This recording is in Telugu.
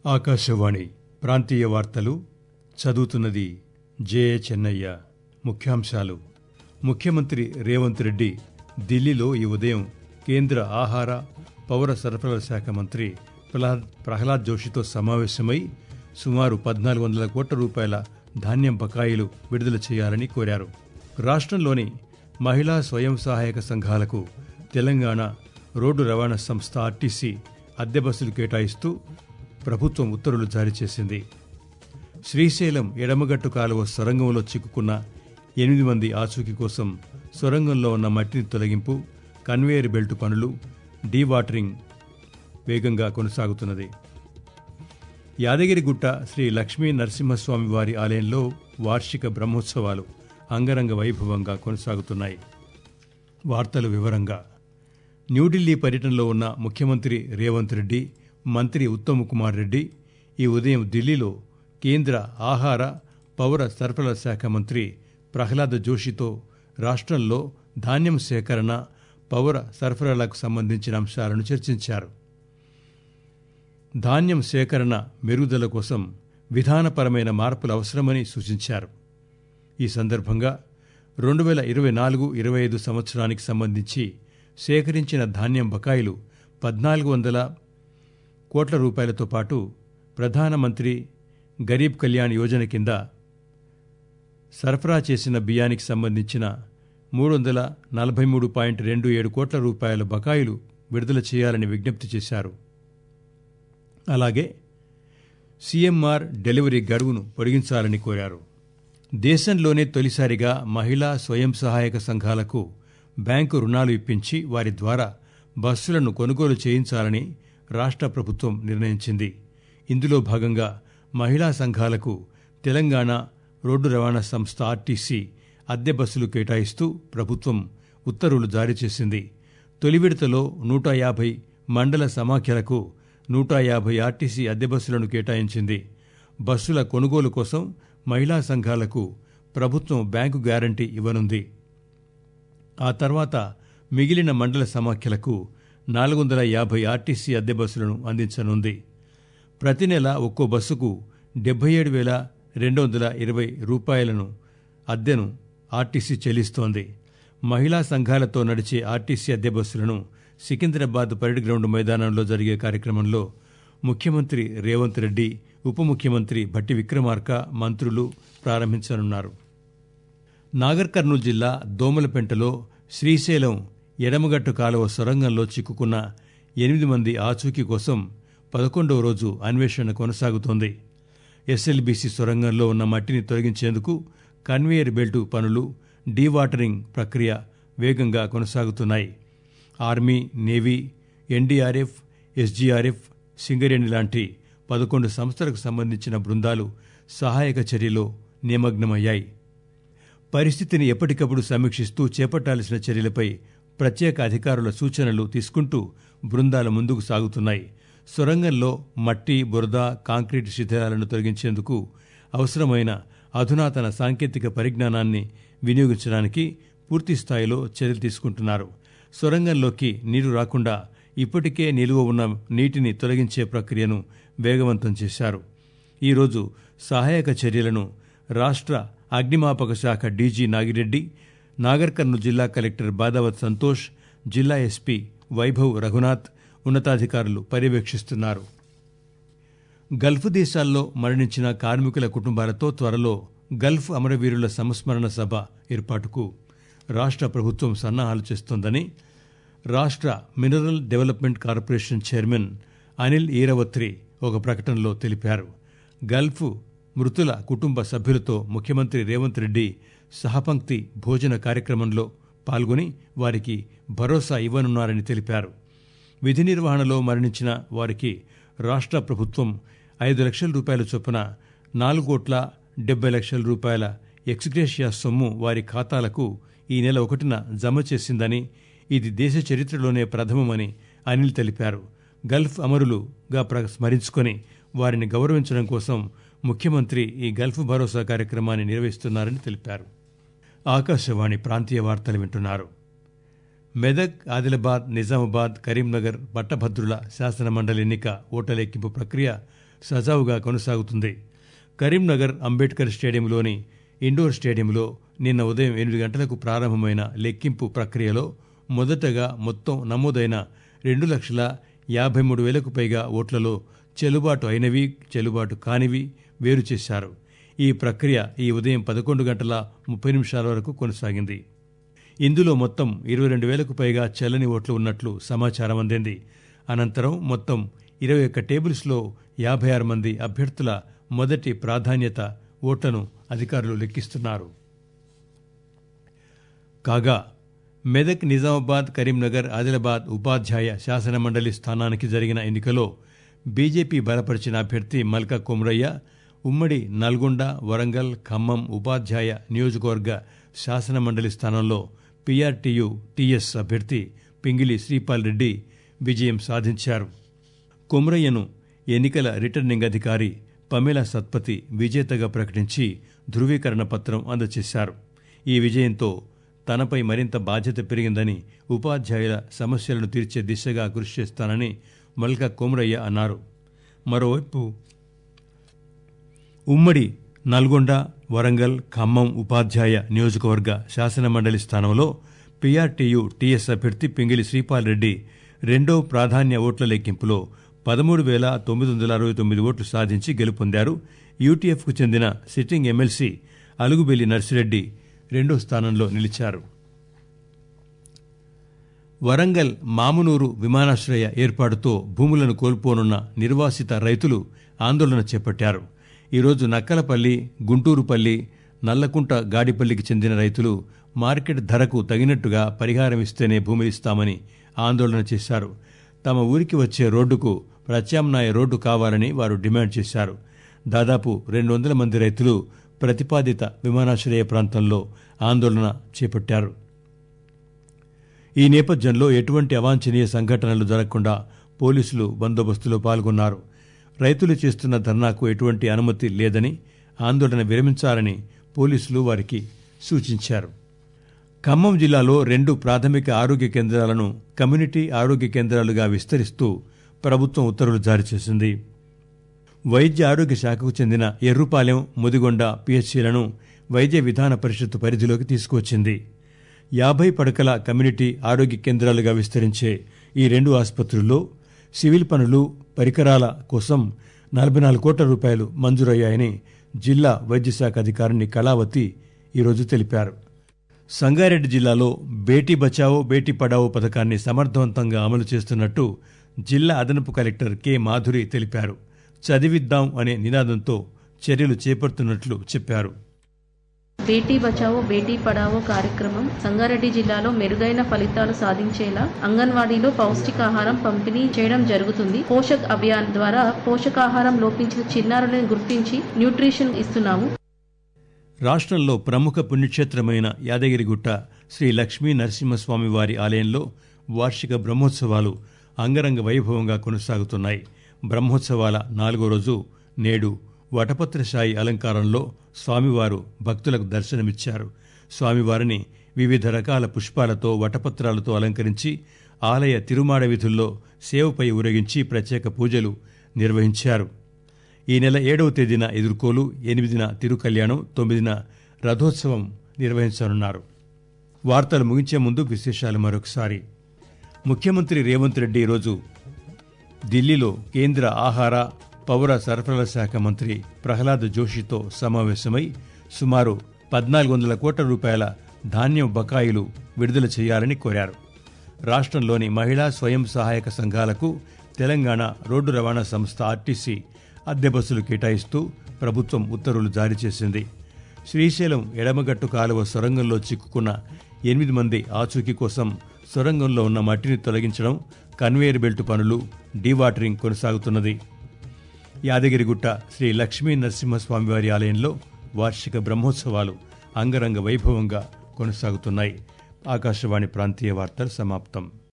ఆకాశవాణి ప్రాంతీయ వార్తలు చదువుతున్నది జే చెన్నయ్య ముఖ్యాంశాలు ముఖ్యమంత్రి రేవంత్ రెడ్డి ఢిల్లీలో ఈ ఉదయం కేంద్ర ఆహార పౌర సరఫరాల శాఖ మంత్రి ప్రహ్లాద్ ప్రహ్లాద్ జోషితో సమావేశమై సుమారు పద్నాలుగు వందల కోట్ల రూపాయల ధాన్యం బకాయిలు విడుదల చేయాలని కోరారు రాష్ట్రంలోని మహిళా స్వయం సహాయక సంఘాలకు తెలంగాణ రోడ్డు రవాణా సంస్థ ఆర్టీసీ అద్దె బస్సులు కేటాయిస్తూ ప్రభుత్వం ఉత్తర్వులు జారీ చేసింది శ్రీశైలం ఎడమగట్టు కాలువ సొరంగంలో చిక్కుకున్న ఎనిమిది మంది ఆచూకీ కోసం సొరంగంలో ఉన్న మట్టిని తొలగింపు కన్వేయర్ బెల్ట్ పనులు డీవాటరింగ్ వేగంగా కొనసాగుతున్నది యాదగిరిగుట్ట శ్రీ లక్ష్మీ నరసింహస్వామి వారి ఆలయంలో వార్షిక బ్రహ్మోత్సవాలు అంగరంగ వైభవంగా కొనసాగుతున్నాయి వార్తల వివరంగా న్యూఢిల్లీ పర్యటనలో ఉన్న ముఖ్యమంత్రి రేవంత్ రెడ్డి మంత్రి ఉత్తమ్ కుమార్ రెడ్డి ఈ ఉదయం ఢిల్లీలో కేంద్ర ఆహార పౌర సరఫరాల శాఖ మంత్రి ప్రహ్లాద్ జోషితో రాష్ట్రంలో ధాన్యం సేకరణ పౌర సరఫరాలకు సంబంధించిన అంశాలను చర్చించారు ధాన్యం సేకరణ మెరుగుదల కోసం విధానపరమైన మార్పులు అవసరమని సూచించారు ఈ సందర్భంగా రెండు వేల ఇరవై నాలుగు ఇరవై ఐదు సంవత్సరానికి సంబంధించి సేకరించిన ధాన్యం బకాయిలు పద్నాలుగు వందల కోట్ల రూపాయలతో పాటు ప్రధానమంత్రి గరీబ్ కళ్యాణ్ యోజన కింద సరఫరా చేసిన బియ్యానికి సంబంధించిన మూడు వందల నలభై మూడు పాయింట్ రెండు ఏడు కోట్ల రూపాయల బకాయిలు విడుదల చేయాలని విజ్ఞప్తి చేశారు అలాగే సీఎంఆర్ డెలివరీ గడువును పొడిగించాలని కోరారు దేశంలోనే తొలిసారిగా మహిళా స్వయం సహాయక సంఘాలకు బ్యాంకు రుణాలు ఇప్పించి వారి ద్వారా బస్సులను కొనుగోలు చేయించాలని రాష్ట్ర ప్రభుత్వం నిర్ణయించింది ఇందులో భాగంగా మహిళా సంఘాలకు తెలంగాణ రోడ్డు రవాణా సంస్థ ఆర్టీసీ అద్దె బస్సులు కేటాయిస్తూ ప్రభుత్వం ఉత్తర్వులు జారీ చేసింది తొలి విడతలో నూట యాభై మండల సమాఖ్యలకు నూట యాభై ఆర్టీసీ అద్దె బస్సులను కేటాయించింది బస్సుల కొనుగోలు కోసం మహిళా సంఘాలకు ప్రభుత్వం బ్యాంకు గ్యారంటీ ఇవ్వనుంది ఆ తర్వాత మిగిలిన మండల సమాఖ్యలకు నాలుగు వందల యాభై ఆర్టీసీ అద్దె బస్సులను అందించనుంది ప్రతి నెల ఒక్కో బస్సుకు డెబ్బై ఏడు వేల రెండు వందల ఇరవై రూపాయలను అద్దెను ఆర్టీసీ చెల్లిస్తోంది మహిళా సంఘాలతో నడిచే ఆర్టీసీ అద్దె బస్సులను సికింద్రాబాద్ పరేడ్ గ్రౌండ్ మైదానంలో జరిగే కార్యక్రమంలో ముఖ్యమంత్రి రేవంత్ రెడ్డి ఉప ముఖ్యమంత్రి భట్టి విక్రమార్క మంత్రులు ప్రారంభించనున్నారు నాగర్ కర్నూలు జిల్లా దోమలపెంటలో శ్రీశైలం ఎడమగట్టు కాలువ సొరంగంలో చిక్కుకున్న ఎనిమిది మంది ఆచూకీ కోసం పదకొండవ రోజు అన్వేషణ కొనసాగుతోంది ఎస్ఎల్బీసీ సొరంగంలో ఉన్న మట్టిని తొలగించేందుకు కన్వేయర్ బెల్టు పనులు డీవాటరింగ్ ప్రక్రియ వేగంగా కొనసాగుతున్నాయి army navy NDRF SDRF Singareni లాంటి పదకొండు సంస్థలకు సంబంధించిన బృందాలు సహాయక చర్యలో నిమగ్నమయ్యాయి పరిస్థితిని ఎప్పటికప్పుడు సమీక్షిస్తూ చేపట్టాల్సిన చర్యలపై ప్రత్యేక అధికారుల సూచనలు తీసుకుంటూ బృందాలు ముందుకు సాగుతున్నాయి సొరంగంలో మట్టి బురద కాంక్రీట్ శిథిలాలను తొలగించేందుకు అవసరమైన అధునాతన సాంకేతిక పరిజ్ఞానాన్ని వినియోగించడానికి పూర్తి స్థాయిలో చర్యలు తీసుకుంటున్నారు సొరంగంలోకి నీరు రాకుండా ఇప్పటికే నిలువ ఉన్న నీటిని తొలగించే ప్రక్రియను వేగవంతం చేశారు ఈరోజు సహాయక చర్యలను రాష్ట్ర అగ్నిమాపక శాఖ డీజీ నాగిరెడ్డి నాగర్ కర్నూలు జిల్లా కలెక్టర్ బాదావత్ సంతోష్ జిల్లా ఎస్పీ వైభవ్ రఘునాథ్ ఉన్నతాధికారులు పర్యవేక్షిస్తున్నారు గల్ఫ్ దేశాల్లో మరణించిన కార్మికుల కుటుంబాలతో త్వరలో గల్ఫ్ అమరవీరుల సంస్మరణ సభ ఏర్పాటుకు రాష్ట్ర ప్రభుత్వం సన్నాహాలు చేస్తోందని రాష్ట్ర mineral development corporation chairman Anil Eravatri ఒక ప్రకటనలో తెలిపారు గల్ఫ్ మృతుల కుటుంబ సభ్యులతో ముఖ్యమంత్రి రేవంత్ రెడ్డి సహపంక్తి భోజన కార్యక్రమంలో పాల్గొని వారికి భరోసా ఇవ్వనున్నారని తెలిపారు విధి నిర్వహణలో మరణించిన వారికి రాష్ట్ర ప్రభుత్వం ఐదు లక్షల రూపాయల చొప్పున నాలుగు కోట్ల డెబ్బై లక్షల రూపాయల ఎక్స్గ్రేషియా సొమ్ము వారి ఖాతాలకు ఈ నెల ఒకటిన జమ చేసిందని ఇది దేశ చరిత్రలోనే ప్రథమమని అనిల్ తెలిపారు గల్ఫ్ అమరులుగా స్మరించుకొని వారిని గౌరవించడం కోసం ముఖ్యమంత్రి ఈ గల్ఫ్ భరోసా కార్యక్రమాన్ని నిర్వహిస్తున్నారని తెలిపారు ఆకాశవాణి ప్రాంతీయ వార్తలు వింటున్నారు మెదక్ ఆదిలాబాద్ నిజామాబాద్ కరీంనగర్ పట్టభద్రుల శాసనమండలి ఎన్నిక ఓట్ల లెక్కింపు ప్రక్రియ సజావుగా కొనసాగుతుంది కరీంనగర్ అంబేద్కర్ స్టేడియంలోని ఇండోర్ స్టేడియంలో నిన్న ఉదయం ఎనిమిది గంటలకు ప్రారంభమైన లెక్కింపు ప్రక్రియలో మొదటగా మొత్తం నమోదైన రెండు లక్షల యాభై మూడు వేలకు పైగా ఓట్లలో చెల్లుబాటు అయినవి చెల్లుబాటు కానివి వేరు చేశారు ఈ ప్రక్రియ ఈ ఉదయం పదకొండు గంటల ముప్పై నిమిషాల వరకు కొనసాగింది ఇందులో మొత్తం ఇరవై రెండు వేలకు పైగా చెల్లని ఓట్లు ఉన్నట్లు సమాచారం అందింది అనంతరం మొత్తం ఇరవై ఒక్క టేబుల్స్లో యాభై ఆరు మంది అభ్యర్థుల మొదటి ప్రాధాన్యత ఓట్లను అధికారులు లెక్కిస్తున్నారు కాగా మెదక్ నిజామాబాద్ కరీంనగర్ ఆదిలాబాద్ ఉపాధ్యాయ శాసనమండలి స్థానానికి జరిగిన ఎన్నికలో బీజేపీ బలపరిచిన అభ్యర్థి మల్కా కొమరయ్య ఉమ్మడి నల్గొండ వరంగల్ ఖమ్మం ఉపాధ్యాయ నియోజకవర్గ శాసనమండలి స్థానంలో పీఆర్టీయూ టీఎస్ అభ్యర్థి పింగిలి శ్రీపాల్ రెడ్డి విజయం సాధించారు కొమరయ్యను ఎన్నికల రిటర్నింగ్ అధికారి పమేలా సత్పతి విజేతగా ప్రకటించి ధృవీకరణ పత్రం అందజేశారు ఈ విజయంతో తనపై మరింత బాధ్యత పెరిగిందని ఉపాధ్యాయుల సమస్యలను తీర్చే దిశగా కృషి చేస్తానని మల్కా కొమరయ్య అన్నారు మరోవైపు ఉమ్మడి నల్గొండ వరంగల్ ఖమ్మం ఉపాధ్యాయ నియోజకవర్గ శాసనమండలి స్థానంలో పీఆర్టీయూ టీఎస్ అభ్యర్థి పింగిలి శ్రీపాల్ రెడ్డి రెండో ప్రాధాన్య ఓట్ల లెక్కింపులో పదమూడు వేల తొమ్మిది వందల అరవై తొమ్మిది ఓట్లు సాధించి గెలుపొందారు యూటీఎఫ్కు చెందిన సిట్టింగ్ ఎమ్మెల్సీ అలుగుబెల్లి నర్సిరెడ్డి రెండో స్థానంలో నిలిచారు వరంగల్ మామునూరు విమానాశ్రయ ఏర్పాటుతో భూములను కోల్పోనున్న నిర్వాసిత రైతులు ఆందోళన చేపట్టారు ఈరోజు నక్కలపల్లి గుంటూరుపల్లి నల్లకుంట గాడిపల్లికి చెందిన రైతులు మార్కెట్ ధరకు తగినట్టుగా పరిహారం ఇస్తేనే భూమిలిస్తామని ఆందోళన చేశారు తమ ఊరికి వచ్చే రోడ్డుకు ప్రత్యామ్నాయ రోడ్డు కావాలని వారు డిమాండ్ చేశారు దాదాపు రెండు వందల మంది రైతులు ప్రతిపాదిత విమానాశ్రయ ప్రాంతంలో ఆందోళన చేపట్టారు ఈ నేపథ్యంలో ఎటువంటి అవాంఛనీయ సంఘటనలు జరగకుండా పోలీసులు బందోబస్తులో పాల్గొన్నారు రైతులు చేస్తున్న ధర్నాకు ఎటువంటి అనుమతి లేదని ఆందోళన విరమించాలని పోలీసులు వారికి సూచించారు ఖమ్మం జిల్లాలో రెండు ప్రాథమిక ఆరోగ్య కేంద్రాలను కమ్యూనిటీ ఆరోగ్య కేంద్రాలుగా విస్తరిస్తూ ప్రభుత్వం ఉత్తర్వులు జారీ చేసింది వైద్య ఆరోగ్య శాఖకు చెందిన ఎర్రుపాలెం ముదిగొండ పిహెచ్సిలను వైద్య విధాన పరిషత్తు పరిధిలోకి తీసుకువచ్చింది యాభై పడకల కమ్యూనిటీ ఆరోగ్య కేంద్రాలుగా విస్తరించే ఈ రెండు ఆసుపత్రుల్లో సివిల్ పనులు పరికరాల కోసం నలభై నాలుగు కోట్ల రూపాయలు మంజూరయ్యాయని జిల్లా వైద్యశాఖ అధికారిని కళావతి ఈరోజు తెలిపారు సంగారెడ్డి జిల్లాలో బేటీ బచావో బేటీ పడావో పథకాన్ని సమర్థవంతంగా అమలు చేస్తున్నట్టు జిల్లా అదనపు కలెక్టర్ కె మాధురి తెలిపారు చదివిద్దాం అనే నినాదంతో చర్యలు చేపడుతున్నట్లు చెప్పారు బేటీ బచావో బేటీ పడావో కార్యక్రమం సంగారెడ్డి జిల్లాలో మెరుగైన ఫలితాలు సాధించేలా అంగన్వాడీలో పౌష్టికాహారం పంపిణీ చేయడం జరుగుతుంది పోషక్ అభియాన్ ద్వారా పోషకాహారం లోపించిన చిన్నారులను గుర్తించి న్యూట్రిషన్ ఇస్తున్నాము రాష్ట్రంలో ప్రముఖ పుణ్యక్షేత్రమైన యాదగిరిగుట్ట శ్రీ లక్ష్మీ నరసింహస్వామి వారి ఆలయంలో వార్షిక బ్రహ్మోత్సవాలు అంగరంగ వైభవంగా కొనసాగుతున్నాయి బ్రహ్మోత్సవాల నాలుగో రోజు నేడు వటపత్రశాయి అలంకారంలో స్వామివారు భక్తులకు దర్శనమిచ్చారు స్వామివారిని వివిధ రకాల పుష్పాలతో వటపత్రాలతో అలంకరించి ఆలయ తిరుమాడ విధుల్లో సేవపై ఊరేగించి ప్రత్యేక పూజలు నిర్వహించారు ఈ నెల ఏడవ తేదీన ఎదుర్కోలు ఎనిమిదిన తిరుకల్యాణం తొమ్మిదిన రథోత్సవం నిర్వహించనున్నారు వార్తలు ముగించే ముందు విశేషాలు మరొకసారి ముఖ్యమంత్రి రేవంత్ రెడ్డి ఈరోజు ఢిల్లీలో కేంద్ర ఆహార పౌర సరఫరాల శాఖ మంత్రి ప్రహ్లాద్ జోషితో సమావేశమై సుమారు పద్నాలుగు వందల కోట్ల రూపాయల ధాన్యం బకాయిలు విడుదల చేయాలని కోరారు రాష్ట్రంలోని మహిళా స్వయం సహాయక సంఘాలకు తెలంగాణ రోడ్డు రవాణా సంస్థ ఆర్టీసీ అద్దె బస్సులు కేటాయిస్తూ ప్రభుత్వం ఉత్తర్వులు జారీ చేసింది శ్రీశైలం ఎడమగట్టు కాలువ సొరంగంలో చిక్కుకున్న ఎనిమిది మంది ఆచూకీ కోసం సొరంగంలో ఉన్న మట్టిని తొలగించడం కన్వేయర్ బెల్ట్ పనులు డీవాటరింగ్ కొనసాగుతున్నది యాదగిరిగుట్ట శ్రీ లక్ష్మీ నరసింహస్వామివారి ఆలయంలో వార్షిక బ్రహ్మోత్సవాలు అంగరంగ వైభవంగా కొనసాగుతున్నాయి ఆకాశవాణి ప్రాంతీయ వార్తలు సమాప్తం